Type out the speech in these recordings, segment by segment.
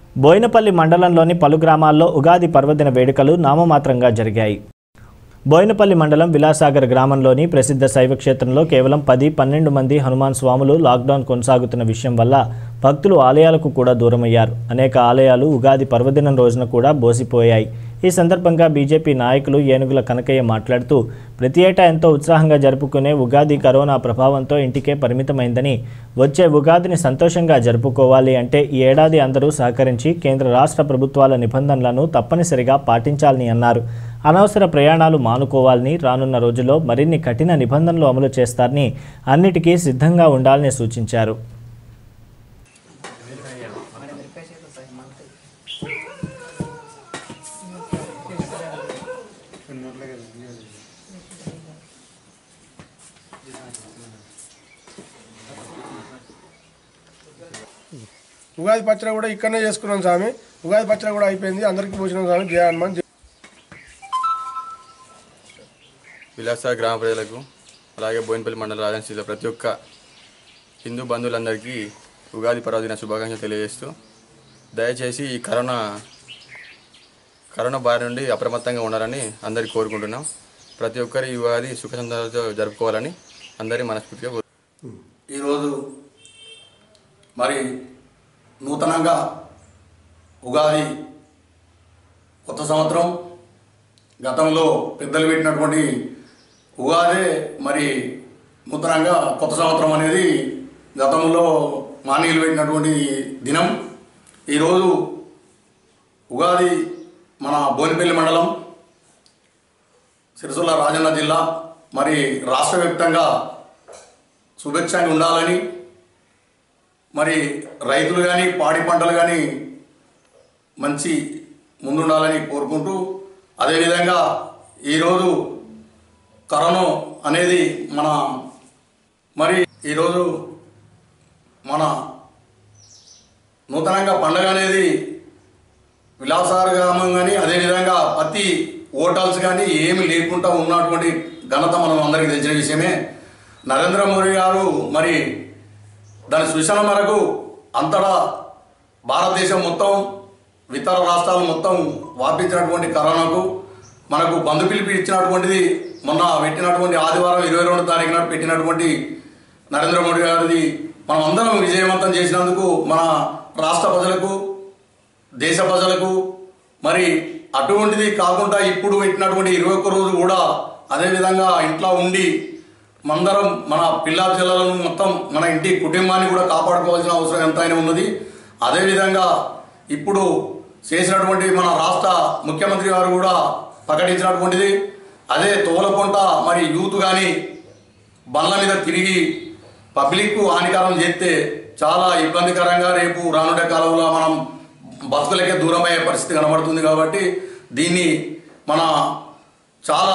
బోయినపల్లి మండలంలోని పలు గ్రామాల్లో ఉగాది పర్వదిన వేడుకలు నామమాత్రంగా జరిగాయి బోయినపల్లి మండలం విలాసాగర్ గ్రామంలోని ప్రసిద్ధ శైవ క్షేత్రంలో కేవలం పది పన్నెండు మంది హనుమాన్ స్వాములు లాక్డౌన్ కొనసాగుతున్న విషయం వల్ల భక్తులు ఆలయాలకు కూడా దూరమయ్యారు అనేక ఆలయాలు ఉగాది పర్వదినం రోజున కూడా బోసిపోయాయి ఈ సందర్భంగా బీజేపీ నాయకులు ఏనుగుల కనకయ్య మాట్లాడుతూ ప్రతి ఏటా ఎంతో ఉత్సాహంగా జరుపుకునే ఉగాది కరోనా ప్రభావంతో ఇంటికే పరిమితమైందని వచ్చే ఉగాదిని సంతోషంగా జరుపుకోవాలి అంటే ఈ ఏడాది అందరూ సహకరించి కేంద్ర రాష్ట్ర ప్రభుత్వాల నిబంధనలను తప్పనిసరిగా పాటించాలని అన్నారు అనవసర ప్రయాణాలు మానుకోవాలని రానున్న రోజుల్లో మరిన్ని కఠిన నిబంధనలు అమలు చేస్తారని అన్నిటికీ సిద్ధంగా ఉండాలని సూచించారు ఉగాది పచ్చడి కూడా ఇక్కడనే చేసుకున్నాం స్వామి ఉగాది పచ్చడి కూడా అయిపోయింది అందరికీ పోసినాం స్వామి జయ హనుమాన్ జై- విలాస గ్రామ ప్రజలకు అలాగే బోయినపల్లి మండల రాజధాని ప్రతి ఒక్క హిందూ బంధువులందరికీ ఉగాది పర్వదిన శుభాకాంక్షలు తెలియజేస్తూ దయచేసి ఈ కరోనా కరోనా బారి నుండి అప్రమత్తంగా ఉండాలని అందరికీ కోరుకుంటున్నాం ప్రతి ఒక్కరి ఈ ఉగాది సుఖ సంతోషాలతో జరుపుకోవాలని అందరి మనస్ఫూర్తిగా కోరు ఈరోజు మరి నూతనంగా ఉగాది కొత్త సంవత్సరం గతంలో పెద్దలు పెట్టినటువంటి ఉగాదే మరి నూతనంగా కొత్త సంవత్సరం అనేది గతంలో మానీయులు పెట్టినటువంటి దినం ఈరోజు ఉగాది మన బోనిపల్లి మండలం సిరిసిల్ల రాజన్న జిల్లా మరి రాష్ట్ర వ్యాప్తంగా శుభేచ్ఛంగా ఉండాలని మరి రైతులు కానీ పాడి పంటలు కానీ మంచి ముందుండాలని కోరుకుంటూ అదేవిధంగా ఈరోజు కరోనా అనేది మన మరి ఈరోజు మన నూతనంగా పండగ అనేది విలాసార గ్రామం కానీ అదేవిధంగా ప్రతి హోటల్స్ కానీ ఏమి లేకుండా ఉన్నటువంటి ఘనత మనం అందరికీ తెలిసిన విషయమే నరేంద్ర మోడీ గారు మరి దాని సూచన మేరకు అంతటా భారతదేశం మొత్తం ఇతర రాష్ట్రాలు మొత్తం వ్యాపించినటువంటి కరోనాకు మనకు బంధు పిలిపి ఇచ్చినటువంటిది మొన్న పెట్టినటువంటి ఆదివారం ఇరవై రెండు తారీఖు నాడు పెట్టినటువంటి నరేంద్ర మోడీ గారిది మనం అందరం విజయవంతం చేసినందుకు మన రాష్ట్ర ప్రజలకు దేశ ప్రజలకు మరి అటువంటిది కాకుండా ఇప్పుడు పెట్టినటువంటి ఇరవై ఒక్క రోజు కూడా అదేవిధంగా ఇంట్లో ఉండి మందరం మన పిల్ల పిల్లలను మొత్తం మన ఇంటి కుటుంబాన్ని కూడా కాపాడుకోవాల్సిన అవసరం ఎంతైనా ఉన్నది అదేవిధంగా ఇప్పుడు చేసినటువంటి మన రాష్ట్ర ముఖ్యమంత్రి గారు కూడా ప్రకటించినటువంటిది అదే తోలకొంట మరి యూత్ కానీ బండ్ల మీద తిరిగి పబ్లిక్ హానికరం చేస్తే చాలా ఇబ్బందికరంగా రేపు రానుండే కాలంలో మనం బతుకులకే దూరం అయ్యే పరిస్థితి కనబడుతుంది కాబట్టి దీన్ని మన చాలా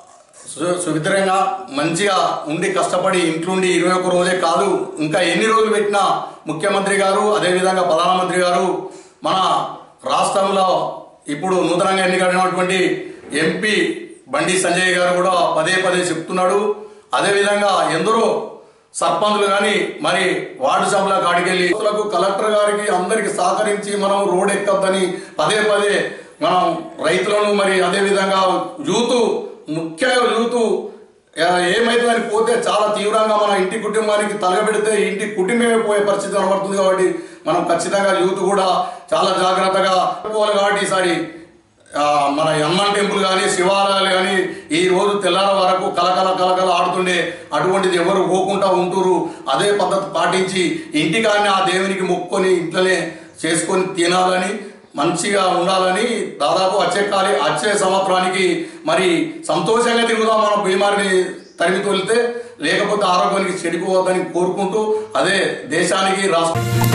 సు- సువిధంగా మంచిగా ఉండి కష్టపడి ఇంట్లోండి ఇరవై ఒక్క రోజే కాదు ఇంకా ఎన్ని రోజులు పెట్టినా ముఖ్యమంత్రి గారు అదేవిధంగా ప్రధానమంత్రి గారు మన రాష్ట్రంలో ఇప్పుడు నూతనంగా ఎన్నికైనటువంటి ఎంపీ బండి సంజయ్ గారు కూడా పదే పదే చెప్తున్నాడు అదేవిధంగా ఎందరో సర్పంచులు కానీ మరి వార్డు సభల కాడికెళ్ళి రైతులకు కలెక్టర్ గారికి అందరికి సహకరించి మనం రోడ్ ఎక్కద్దని పదే పదే మనం రైతులను మరి అదేవిధంగా యూత్ ముఖ్యంగా యూత్ ఆ, ఏమైతుందని పోతే చాలా తీవ్రంగా మన ఇంటి కుటుంబానికి తలగబెడితే ఇంటి కుటుంబమే పోయే పరిస్థితి కనబడుతుంది కాబట్టి మనం ఖచ్చితంగా యూత్ కూడా చాలా జాగ్రత్తగా పోవాలి కాబట్టి ఈసారి ఆ, మన హనుమాన్ టెంపుల్ కానీ శివాలయాలు కానీ ఈ రోజు తెల్లార వరకు కలకల కలకల ఆడుతుండే అటువంటిది ఎవరు పోకుండా ఉంటురు అదే పద్ధతి పాటించి ఇంటికాన్ని ఆ దేవునికి మొక్కుకొని ఇంట్లోనే చేసుకొని తినాలని మంచిగా ఉండాలని దాదాపు వచ్చే కాలి వచ్చే సంవత్సరానికి మరి సంతోషంగా తిరుగుదాం మనం బీమారిని తరిమి తోలితే లేకపోతే ఆరోగ్యానికి చెడిపోవద్దని కోరుకుంటూ అదే దేశానికి రాష్ట్ర